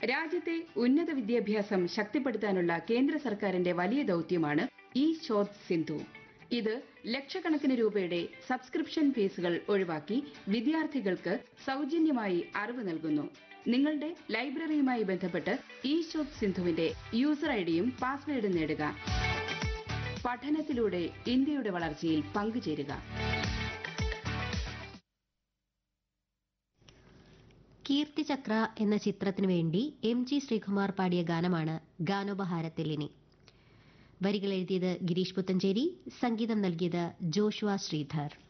രാജ്യത്തെ ഉന്നത വിദ്യാഭ്യാസം ശക്തിപ്പെടുത്താനുള്ള കേന്ദ്ര സർക്കാരിന്റെ വലിയ ദൌത്യമാണ് ഇ ശോധ് സിന്ധു ഇത് ലക്ഷക്കണക്കിന് രൂപയുടെ സബ്സ്ക്രിപ്ഷൻ ഫീസുകൾ ഒഴിവാക്കി വിദ്യാർത്ഥികൾക്ക് സൗജന്യമായി അറിവ് നൽകുന്നു നിങ്ങളുടെ ലൈബ്രറിയുമായി ബന്ധപ്പെട്ട് ഇ ശോധ് സിന്ധുവിന്റെ യൂസർ ഐഡിയും പാസ്വേഡും നേടുക പഠനത്തിലൂടെ ഇന്ത്യയുടെ വളർച്ചയിൽ പങ്കുചേരുക കീർത്തിചക്ര എന്ന ചിത്രത്തിനു വേണ്ടി എം ജി ശ്രീകുമാർ പാടിയ ഗാനമാണ് ഗാനോപഹാരത്തിൽ ഇനി വരികൾ എഴുതിയത് ഗിരീഷ് പുത്തഞ്ചേരി സംഗീതം നൽകിയത് ജോഷുവ ശ്രീധർ